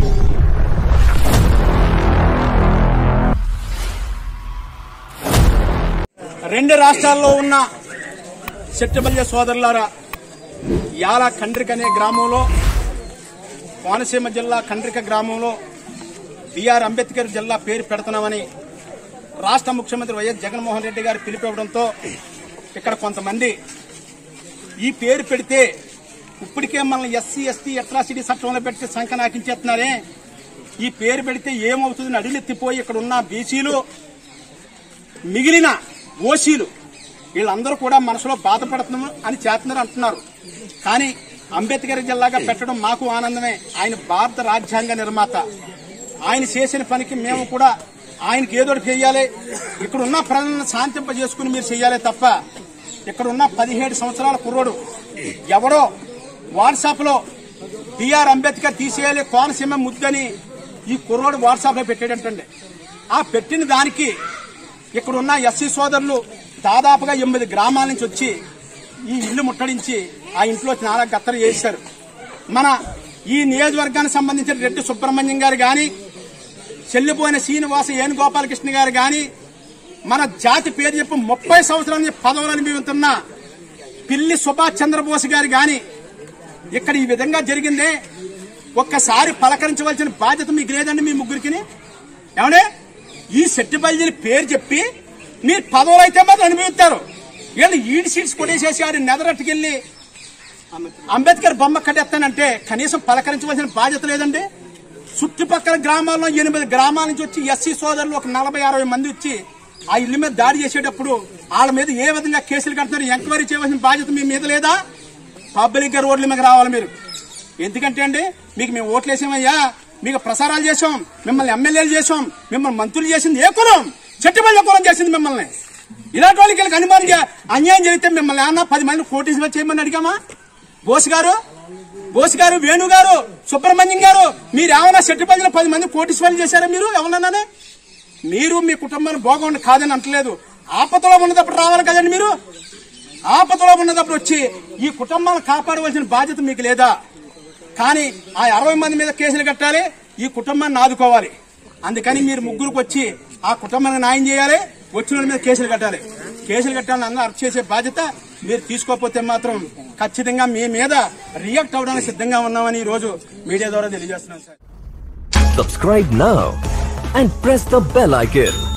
రెండు రాష్ట్రాల్లో ఉన్న చెట్టుబల్య సోదరులారా యాల కండ్రిక అనే గ్రామంలో కోనసీమ జిల్లా కండ్రిక గ్రామంలో బిఆర్ అంబేద్కర్ జిల్లా పేరు పెడుతున్నామని రాష్ట్ర ముఖ్యమంత్రి వైఎస్ జగన్మోహన్ రెడ్డి గారు పిలిపివ్వడంతో ఇక్కడ కొంతమంది ఈ పేరు పెడితే ఇప్పటికే మనల్ని ఎస్సీ ఎస్టీ అట్రాసిటీ చట్టంలో పెట్టి సంఖ్య నాకించేస్తున్నారే ఈ పేరు పెడితే ఏమవుతుందని అడిలెత్తిపోయి ఇక్కడ ఉన్న బీసీలు మిగిలిన ఓసీలు వీళ్ళందరూ కూడా మనసులో బాధపడుతున్నాం అని చేస్తున్నారు అంటున్నారు కానీ అంబేద్కర్ జిల్లాగా పెట్టడం మాకు ఆనందమే ఆయన భారత రాజ్యాంగ నిర్మాత ఆయన చేసిన పనికి మేము కూడా ఆయనకి ఏదో ఒకటి చేయాలి ఇక్కడ ఉన్న ప్రజలను శాంతింప చేసుకుని మీరు చేయాలి తప్ప ఇక్కడ ఉన్న పదిహేడు సంవత్సరాల కుర్రోడు ఎవడో వాట్సాప్ లో బిఆర్ అంబేద్కర్ తీసేయాలి కోనసీమ ముద్దని ఈ కుర్రోడు వాట్సాప్ లో పెట్టాడంటండి ఆ పెట్టిన దానికి ఇక్కడ ఉన్న ఎస్సీ సోదరులు దాదాపుగా ఎనిమిది గ్రామాల నుంచి వచ్చి ఈ ఇల్లు ముట్టడించి ఆ ఇంట్లో చాలా గత్తరు చేశారు మన ఈ నియోజకవర్గానికి సంబంధించిన రెడ్డి సుబ్రహ్మణ్యం గారు గాని చెల్లిపోయిన శ్రీనివాస ఏను గోపాలకృష్ణ గారు గాని మన జాతి పేరు చెప్పి ముప్పై సంవత్సరాల నుంచి పదవులు అనుభవిస్తున్న పిల్లి సుభాష్ చంద్రబోస్ గారు గాని ఇక్కడ ఈ విధంగా జరిగిందే ఒక్కసారి పలకరించవలసిన బాధ్యత మీకు లేదండి మీ ముగ్గురికి ఏమండే ఈ సెట్టిబల్జీని పేరు చెప్పి మీ పదవులు అయితే మాత్రం అనుభవిస్తారు వీళ్ళు ఈడి సీట్స్ కొట్టేసేసి ఆడి నెదరట్టుకెళ్ళి అంబేద్కర్ బొమ్మ కట్టేస్తానంటే కనీసం పలకరించవలసిన బాధ్యత లేదండి చుట్టుపక్కల గ్రామాల్లో ఎనిమిది గ్రామాల నుంచి వచ్చి ఎస్సీ సోదరులు ఒక నలభై అరవై మంది వచ్చి ఆ ఇల్లు మీద దాడి చేసేటప్పుడు వాళ్ళ మీద ఏ విధంగా కేసులు కడుతున్నారు ఎంక్వైరీ చేయవలసిన బాధ్యత మీ మీద లేదా పబ్లిక్ గా రోడ్ల మీద రావాలి మీరు ఎందుకంటే అండి మీకు మేము ఓట్లు వేసామయ్యా మీకు ప్రసారాలు చేసాం మిమ్మల్ని ఎమ్మెల్యేలు చేసాం మిమ్మల్ని మంత్రులు చేసింది ఏ కులం చెట్టుబల్లి కులం చేసింది మిమ్మల్ని ఇలాంటి వాళ్ళకి వీళ్ళకి అనుమానం చే- అన్యాయం జరిగితే మిమ్మల్ని ఏమన్నా పది మంది కోటీసులు చేయమని అడిగామా బోస్ గారు బోస్ గారు వేణు గారు సుబ్రహ్మణ్యం గారు మీరు ఏమైనా చెట్టుపల్లిలో పది మంది కోటీశ్వరులు చేశారా మీరు ఎవరన్నానే మీరు మీ కుటుంబాన్ని బాగుండి కాదని అంటలేదు ఆపదలో ఉన్నదప్పుడు రావాలి కదండి మీరు ఆపదలో ఉన్నదప్పుడు వచ్చి ఈ కుటుంబాలను కాపాడవలసిన బాధ్యత మీకు లేదా కానీ ఆ అరవై మంది మీద కేసులు కట్టాలి ఈ కుటుంబాన్ని ఆదుకోవాలి అందుకని మీరు ముగ్గురికి వచ్చి ఆ కుటుంబానికి న్యాయం చేయాలి వచ్చిన వాళ్ళ మీద కేసులు కట్టాలి కేసులు కట్టాలని అందరూ అరెస్ట్ చేసే బాధ్యత మీరు తీసుకోకపోతే మాత్రం ఖచ్చితంగా మీ మీద రియాక్ట్ అవడానికి సిద్ధంగా ఉన్నామని ఈ రోజు మీడియా ద్వారా తెలియజేస్తున్నాం sir Subscribe now and press the bell icon.